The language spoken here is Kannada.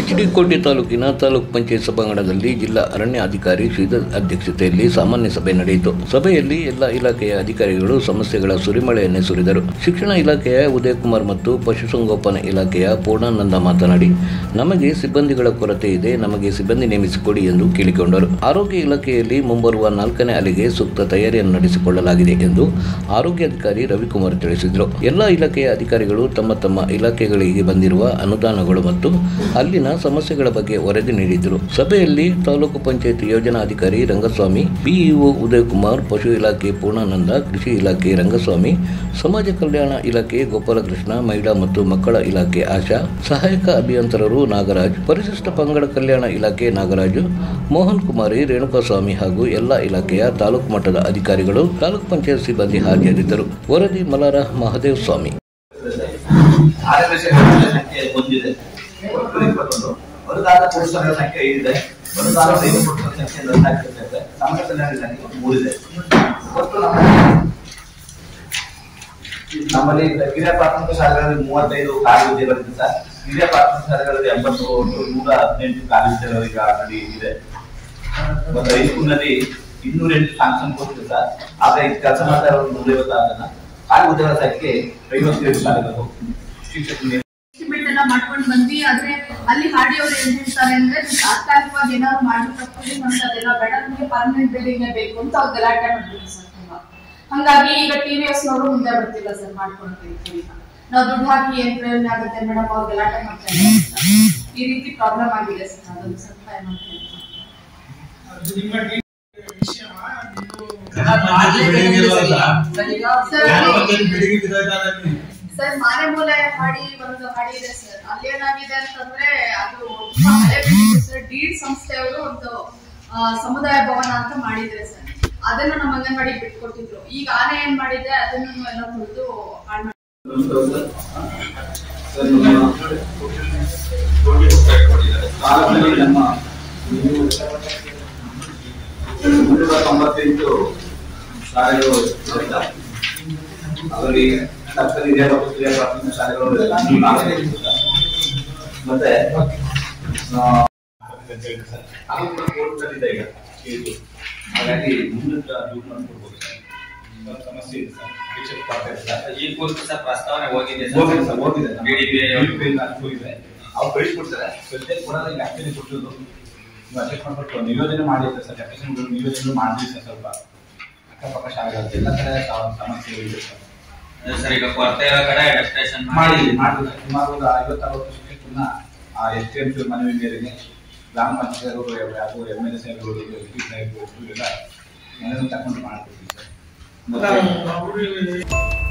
ಎಚ್ಡಿಕೋಟೆ ತಾಲೂಕಿನ ತಾಲೂಕ್ ಪಂಚಾಯತ್ ಸಭಾಂಗಣದಲ್ಲಿ ಜಿಲ್ಲಾ ಅರಣ್ಯ ಅಧಿಕಾರಿ ಶ್ರೀಧರ್ ಅಧ್ಯಕ್ಷತೆಯಲ್ಲಿ ಸಾಮಾನ್ಯ ಸಭೆ ನಡೆಯಿತು ಸಭೆಯಲ್ಲಿ ಎಲ್ಲ ಇಲಾಖೆಯ ಅಧಿಕಾರಿಗಳು ಸಮಸ್ಯೆಗಳ ಸುರಿಮಳೆಯನ್ನೇ ಸುರಿದರು ಶಿಕ್ಷಣ ಇಲಾಖೆಯ ಉದಯಕುಮಾರ್ ಮತ್ತು ಪಶುಸಂಗೋಪನಾ ಇಲಾಖೆಯ ಪೂರ್ಣಾನಂದ ಮಾತನಾಡಿ ನಮಗೆ ಸಿಬ್ಬಂದಿಗಳ ಕೊರತೆ ಇದೆ ನಮಗೆ ಸಿಬ್ಬಂದಿ ನೇಮಿಸಿಕೊಡಿ ಎಂದು ಕೇಳಿಕೊಂಡರು ಆರೋಗ್ಯ ಇಲಾಖೆಯಲ್ಲಿ ಮುಂಬರುವ ನಾಲ್ಕನೇ ಅಲೆಗೆ ಸೂಕ್ತ ತಯಾರಿಯನ್ನು ನಡೆಸಿಕೊಳ್ಳಲಾಗಿದೆ ಎಂದು ಆರೋಗ್ಯಾಧಿಕಾರಿ ರವಿಕುಮಾರ್ ತಿಳಿಸಿದರು ಎಲ್ಲ ಇಲಾಖೆಯ ಅಧಿಕಾರಿಗಳು ತಮ್ಮ ತಮ್ಮ ಇಲಾಖೆಗಳಿಗೆ ಬಂದಿರುವ ಅನುದಾನಗಳು ಮತ್ತು ಅಲ್ಲಿನ ಸಮಸ್ಯೆಗಳ ಬಗ್ಗೆ ವರದಿ ನೀಡಿದರು ಸಭೆಯಲ್ಲಿ ತಾಲೂಕು ಪಂಚಾಯತ್ ಯೋಜನಾಧಿಕಾರಿ ರಂಗಸ್ವಾಮಿ ಬಿಇಒ ಉದಯಕುಮಾರ್ ಪಶು ಇಲಾಖೆ ಪೂರ್ಣಾನಂದ ಕೃಷಿ ಇಲಾಖೆ ರಂಗಸ್ವಾಮಿ ಸಮಾಜ ಕಲ್ಯಾಣ ಇಲಾಖೆ ಗೋಪಾಲಕೃಷ್ಣ ಮಹಿಳಾ ಮತ್ತು ಮಕ್ಕಳ ಇಲಾಖೆ ಆಶಾ ಸಹಾಯಕ ಅಭಿಯಂತರರು ನಾಗರಾಜ್ ಪರಿಶಿಷ್ಟ ಪಂಗಡ ಕಲ್ಯಾಣ ಇಲಾಖೆ ನಾಗರಾಜು ಮೋಹನ್ ಕುಮಾರಿ ರೇಣುಕಾಸ್ವಾಮಿ ಹಾಗೂ ಎಲ್ಲ ಇಲಾಖೆಯ ತಾಲೂಕು ಮಟ್ಟದ ಅಧಿಕಾರಿಗಳು ತಾಲೂಕು ಪಂಚಾಯತ್ ಸಿಬ್ಬಂದಿ ಹಾಜರಿದ್ದರು ವರದಿ ಮಲಾರ ಮಹದೇವ್ ಸ್ವಾಮಿ ಆರ್ಯವೇಶ ಸಂಖ್ಯೆ ಒಂದಿದೆ ಒಟ್ಟು ಇಪ್ಪತ್ತೊಂದು ಬರುದಾದ ಪುರುಷರ ಸಂಖ್ಯೆ ಐದಿದೆ ಬರುದಾದ ದೈವ ಪುರುಷರ ಸಂಖ್ಯೆ ನಲವತ್ತಾಗಿರ್ತದೆ ಸಮಾಜ ಕಲ್ಯಾಣ ಇಲಾಖೆ ಮೂರಿದೆ ಒಟ್ಟು ನಮ್ಮ ನಮ್ಮಲ್ಲಿ ಹಿರಿಯ ಪ್ರಾಥಮಿಕ ಶಾಲೆಗಳಲ್ಲಿ ಮೂವತ್ತೈದು ಖಾಲಿ ಹುದ್ದೆಗಳಿದೆ ಸರ್ ಹಿರಿಯ ಪ್ರಾಥಮಿಕ ಶಾಲೆಗಳಲ್ಲಿ ಎಂಬತ್ತು ಒಟ್ಟು ನೂರ ಹದಿನೆಂಟು ಖಾಲಿ ಹುದ್ದೆಗಳು ಈಗ ಆಲ್ರೆಡಿ ಇದೆ ಮತ್ತು ಹೈಸ್ಕೂಲ್ನಲ್ಲಿ ಇನ್ನೂರ ಎಂಟು ಸಾಂಕ್ಷನ್ ಕೊಟ್ಟಿದೆ ಸರ್ ಆದ್ರೆ ಈಗ ಕೆಲಸ ಮಾಡ್ತಾ ಇರೋದು ನೂರೈವತ್ತಾರು ಜನ ಖಾಲಿ ಹುದ್ದೆಗಳ ಸಂಖ್ಯೆ ಐವತ್ತೇಳು ಶಾಲೆಗಳು ಶಿಕ್ಷಕರು ಎಸ್ಟಿಮೇಟ್ ಎಲ್ಲ ಮಾಡ್ಕೊಂಡು ಬಂದ್ವಿ ಆದ್ರೆ ಅಲ್ಲಿ ಹಾಡಿಯವ್ರು ಏನ್ ಹೇಳ್ತಾರೆ ಅಂದ್ರೆ ನೀವು ತಾತ್ಕಾಲಿಕವಾಗಿ ಏನಾದ್ರು ಮಾಡಿ ತಪ್ಪಿ ನಮ್ಗೆ ಅದೆಲ್ಲ ಬೇಡ ನಮ್ಗೆ ಪರ್ಮನೆಂಟ್ ಬಿಲ್ಡಿಂಗ್ ಬೇಕು ಅಂತ ಅವ್ರು ಗಲಾಟೆ ಮಾಡ್ತೀವಿ ಸರ್ ತುಂಬಾ ಹಂಗಾಗಿ ಈಗ ಟಿ ವಿ ಎಸ್ ನವರು ಮುಂದೆ ಬರ್ತಿಲ್ಲ ಸರ್ ಮಾಡ್ಕೊಳ್ತೀವಿ ಈಗ ನಾವು ದುಡ್ಡು ಹಾಕಿ ಏನ್ ಪ್ರಯೋಜನ ಆಗುತ್ತೆ ಮೇಡಮ್ ಅವ್ರು ಗಲಾಟೆ ಮಾಡ್ತಾ ಇದ್ದಾರೆ ಅಂತ. ಈ ರೀತಿ ಪ್ರಾಬ್ಲಮ್ ಆಗಿದೆ ಸರ್ ಅದೊಂದು ಸ್ವಲ್ಪ ಏನಂತ ಹೇಳ್ತೀನಿ. ಸರ್ ಅಲ್ಲಿ- ಸರ್ ಮಾನೆಮೂಲೆ ಹಾಡಿ ಒಂದು ಹಾಡಿ ಇದೆ ಸರ್ ಅಲ್ಲಿ ಏನಾಗಿದೆ ಅಂತಂದ್ರೆ ಅದು ತುಂಬಾ ಹಳೆ ಬಿಲ್ಡಿಂಗ್ ಸರ್ ಡೀಡ್ ಸಂಸ್ಥೆಯವರು ಒಂದು ಆ, ಸಮುದಾಯ ಭವನ ಅಂತ ಮಾಡಿದ್ರೆ ಸರ್ ಅದನ್ನ ನಮ್ಮ ಅಂಗನವಾಡಿ ಬಿಟ್ಕೊಟ್ಟಿದ್ರು ಈಗ ಆನೆ ಏನ್ ಮಾಡಿದೆ ಅದನ್ನು ಎಲ್ಲ ತುಳಿದು ಹಾಳು ಮಾಡಿ ಭಾರತದಲ್ಲಿ ನಮ್ಮ ಮುನ್ನೂರ ತೊಂಬತ್ತೆಂಟು ಶಾಲೆಗಳು ಇರುತ್ತೆ. ಅದರಲ್ಲಿ ಸರ್ಕಾರಿ ಹಿರಿಯ ಮತ್ತು ಕಿರಿಯ ಪ್ರಾಥಮಿಕ ಶಾಲೆಗಳು ಇನ್ನೂ ನಾಲ್ಕು ಇರುತ್ತೆ. ಮತ್ತೆ ಆ, ಅದು ಕೂಡ ಕೋರ್ಟ್ನಲ್ಲಿದೆ ಈಗ ಕೇಸು. ಹಾಗಾಗಿ ಮುಂದಿನ ದುಡ್ಡು ಮಾಡ್ಕೊಡ್ಬೋದು ಸರ್. ಸ್ವಲ್ಪ ಸಮಸ್ಯೆ ಇದೆ ಸರ್ ಶಿಕ್ಷಕ ಪಾತ್ರ ಇದೆ ಸರ್. ಈ ಕುರಿತು ಸಹ ಪ್ರಸ್ತಾವನೆ ಹೋಗಿದೆ ಹೋಗಿದೆ ಸರ್, ಹೋಗಿದೆ. BDP BDP ಇಂದ ಅದು ಹೋಗಿದೆ. ಅವ್ರು ಕಳಿಸ್ಕೊಡ್ತಾರೆ ಸದ್ಯಕ್ಕೆ ಕೊಡೋದು ಈಗ actually ಕೊಟ್ಟಿದ್ದು. ನೀವು adjust ಮಾಡ್ಬಿಟ್ಟು ನಿಯೋಜನೆ ಮಾಡಿದ್ರೆ ಸರ್ ಡೆಪ್ಯುಟೇಷನ್ ನಿಯೋಜನೆ ಮಾಡಿದ್ವಿ ಸರ್ ಸ್ವಲ್ಪ ಅಕ್ಕಪಕ್ಕ ಶಾಲೆಗಳಲ್ಲಿ ಎಲ್ಲ ಕಡೆ ಸ- ಸಮಸ್ಯೆ ಇದೆ ಸರ್ ಸರ್ ಈಗ ಕೊರತೆ ಇರೋ ಕಡೆ ಡೆಪ್ಯುಟೇಷನ್ ಮಾಡಿದ್ವಿ ಮಾಡಿದ್ವಿ ಸರ್. ಸುಮಾರು ಒಂದು ಐವತ್ತರವತ್ತು ಶಿಕ್ಷಕರನ್ನ ಆ ಎಸ್ ಟಿ ಎಂ ಸಿ ಮನವಿ ಮೇರೆಗೆ ಗ್ರಾಮ ಪಂಚಾಯತ್ ಹಾಗೂ ಎಮ್ ಎಲ್ ಎ ಸಾಹೇಬರು ಎಸ್ ಪಿ ಸಾಹೇಬರು ಎಲ್ಲ ಮನವಿ ತಗೊಂಡು ಮಾಡ್ಕೊಡ್ತೀವಿ ಸರ್ ಮತ್ತೆ